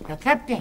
يا كابتن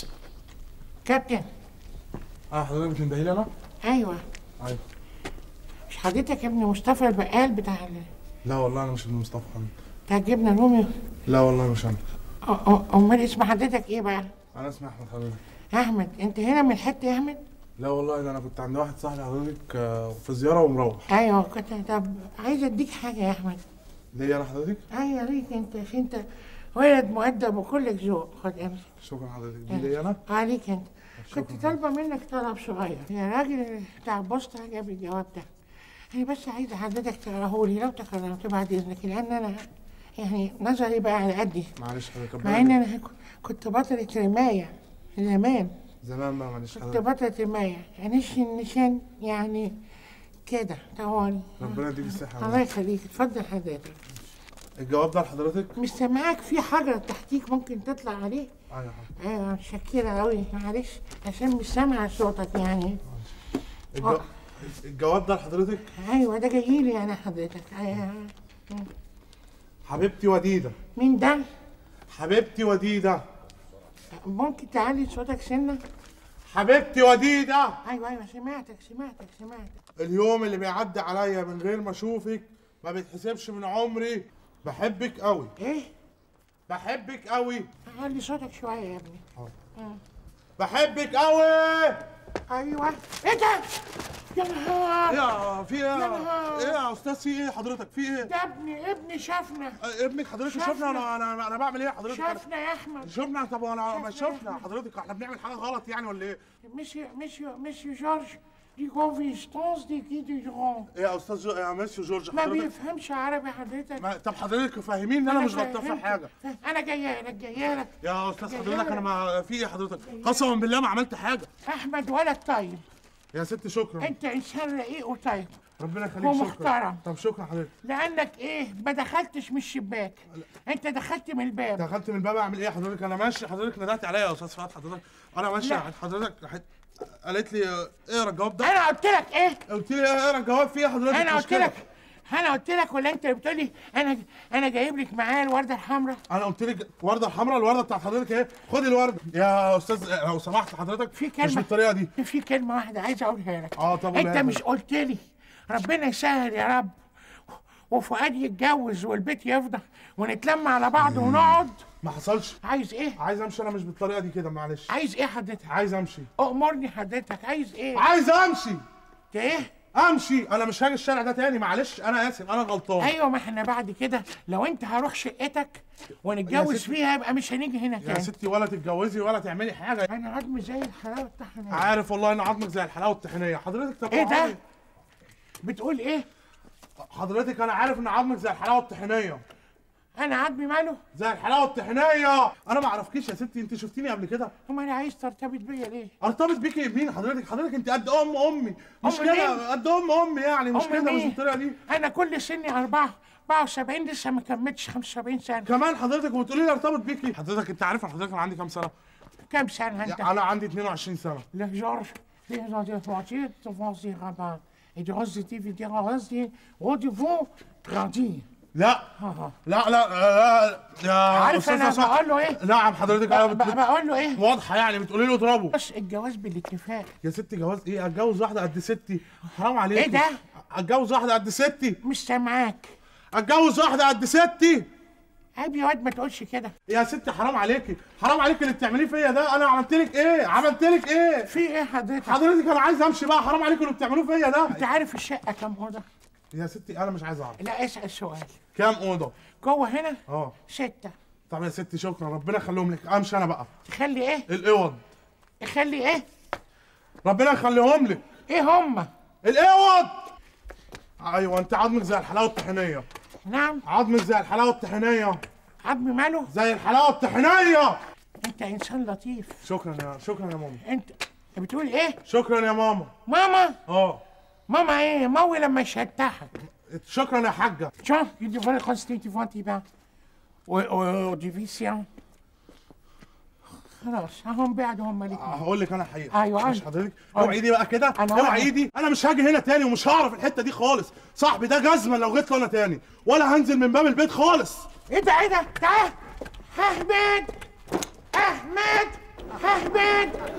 كابتن اه حضرتك بتندهي لي انا؟ ايوه ايوه مش حضرتك ابن مصطفى البقال بتاع ال- لا والله انا مش ابن مصطفى حمد بتاع الجبنه الرومي لا والله مش انا أ- أ- امال اسم حضرتك ايه بقى انا اسمي احمد حضرتك احمد انت هنا من الحته يا احمد لا والله ده انا كنت عند واحد صاحبي حضرتك آه، في زياره ومروح ايوه كنت طب عايز اديك حاجه يا احمد ليا انا حضرتك ايوه ليك انت انت ولد مؤدب وكلك ذوق خد امسك شكرا حضرتك دي ليا انا عليك انت كنت شكراً. طالبه منك طلب صغير يا راجل بتاع البوسطه جاب الجواب ده انا بس عايزه حضرتك تقراه لي لو تكرمت بعد اذنك لان انا يعني نظري بقى على قدي معلش حضرتك مع ان انا ك- كنت بطلة رماية زمان زمان بقى معلش كنت حضرتك بطلة رماية انش النشان يعني كده طوالي ربنا يديك الصحه الله يخليك اتفضل حضرتك الجواب ده لحضرتك مش سامعاك في حجر تحتيك ممكن تطلع عليه ايوه حضرتك ايوه متشكرة أوي معلش عشان مش سامعة صوتك يعني الجو... الجواب ده لحضرتك ايوه ده جايلي انا حضرتك أيوة. حبيبتي وديده مين ده؟ حبيبتي وديده ممكن تعلي صوتك سنة؟ حبيبتي وديده ايوه ايوه سمعتك سمعتك سمعتك اليوم اللي بيعدي عليا من غير ما اشوفك ما بيتحسبش من عمري بحبك قوي ايه؟ بحبك قوي علي صوتك شوية يا ابني بحبك قوي ايوه ايه ده؟ يا نهار يا في ايه يا نهار. ايه يا استاذ في ايه حضرتك في ايه ده ابني ابني شافنا آه، ابنك حضرتك شافنا. شفنا انا انا انا بعمل ايه حضرتك أنا- شافنا يا احمد شفنا طب انا ما شافنا. شفنا حضرتك احنا بنعمل حاجه غلط يعني ولا ايه مسيو مسيو مسيو جورج دي كونفيستونس دي كي دي جرون ايه يا استاذ جو... يا ميسيو جورج ما حضرتك بيفهمش عربي حضرتك ما... طب حضرتك فاهمين ان انا مش غلطان في فهمت. حاجه انا جايه لك جايه لك يا استاذ يا حضرتك جماعة. انا ما في ايه حضرتك قسما بالله ما عملت حاجه احمد ولد طيب يا ست شكرا انت انسان رقيق وطيب ربنا يخليك هو شكرا محترم. طب شكرا حضرتك لانك ايه ما دخلتش من الشباك انت دخلت من الباب دخلت من الباب اعمل ايه حضرتك انا ماشي حضرتك ندهت عليا يا استاذ فؤاد حضرتك انا ماشي لا. حضرتك راحت- قالت لي آه، اقرا الجواب ده انا قلت لك ايه قلت لي اقرا الجواب فيه حضرتك انا مش قلت كده. لك انا قلت لك ولا انت بتقولي انا انا جايب لك معايا الورده الحمراء انا قلت لك الورده الحمراء الورده بتاعت حضرتك ايه خدي الورده يا استاذ آه، لو سمحت حضرتك في مش كلمه بالطريقه دي في كلمه واحده عايز اقولها لك اه طب قولها انت لي. مش قلت لي ربنا يسهل يا رب وفؤاد يتجوز والبيت يفضى ونتلم على بعض ونقعد ما حصلش عايز ايه عايز امشي انا مش بالطريقه دي كده معلش عايز ايه حضرتك عايز امشي امرني حضرتك عايز ايه عايز امشي انت ايه امشي انا مش هاجي الشارع ده تاني معلش انا اسف انا غلطان ايوه ما احنا بعد كده لو انت هروح شقتك ونتجوز ستي. فيها يبقى مش هنيجي هنا يا تاني ستي ولا تتجوزي ولا تعملي حاجه انا عظمي زي الحلاوه الطحينيه عارف والله ان عظمك زي الحلاوه الطحينيه حضرتك طب ايه ده عارف- بتقول ايه حضرتك انا عارف ان عظمك زي الحلاوه الطحينيه انا عظمي ماله زي الحلاوه الطحينيه انا ما اعرفكيش يا ستي انت شفتيني قبل كده امال عايز ترتبط بيا ليه ارتبط بيكي مين حضرتك حضرتك انت قد ام امي مش أم كده مين؟ قد ام امي يعني مش أم كده مش مين؟ بالطريقه دي انا كل سني أربعة 74 لسه ما كملتش 75 سنه كمان حضرتك وتقولي لي ارتبط بيكي حضرتك انت عارف حضرتك انا عندي كام سنه كام سنه انت انا عندي 22 سنه لا جورج les enfants vont s'y rabattre. Et de rester dire rester, ou vont grandir. لا ها لا لا لا يا عارف أستاذ أنا صح- بقول له إيه؟ نعم حضرتك انا ب- بت... بقول له ايه؟ واضحه يعني بتقولي له اضربه بص الجواز بالاتفاق يا ستي جواز ايه اتجوز واحده قد ستي حرام عليك إيه ده؟ اتجوز واحده قد ستي مش سامعاك اتجوز واحده قد ستي عيب يا واد ما تقولش كده يا ستي حرام عليكي حرام عليكي اللي بتعمليه فيا ده انا عملت لك ايه عملت لك ايه في ايه حضرتك؟ حضرتك انا عايز امشي بقى حرام عليكم اللي بتعملوه فيا انت ده عارف الشقه كام اوضه؟ يا ستي انا مش عايز اعرف لا اسال سؤال كام اوضه جوه هنا اه سته طب يا ستي شكرا ربنا يخليهم لك امشي انا بقى تخلي ايه؟ الاوض تخلي ايه؟ ربنا يخليهم لك ايه هما؟ الاوض ايوه انت عظمك زي الحلاوه الطحينيه نعم عظمك زي الحلاوه الطحينيه عظمي ماله؟ زي الحلاوه الطحينيه انت انسان لطيف شكرا يا شكرا يا ماما انت بتقول ايه؟ شكرا يا ماما ماما اه ماما ايه؟ موي لما يشتحك شكرا يا حاجه Tiens, il devrait rester devant tes bains. Au, au, au division. خلاص هم بعد هم الاثنين هقول لك انا حقيقه أيوة. مش حضرتك أيوة. اوعي ايدي بقى كده أنا اوعي واعي. ايدي انا مش هاجي هنا تاني ومش هعرف الحته دي خالص صاحبي ده جزمه لو جيت له انا تاني ولا هنزل من باب البيت خالص ايه ده ايه ده تعال احمد احمد احمد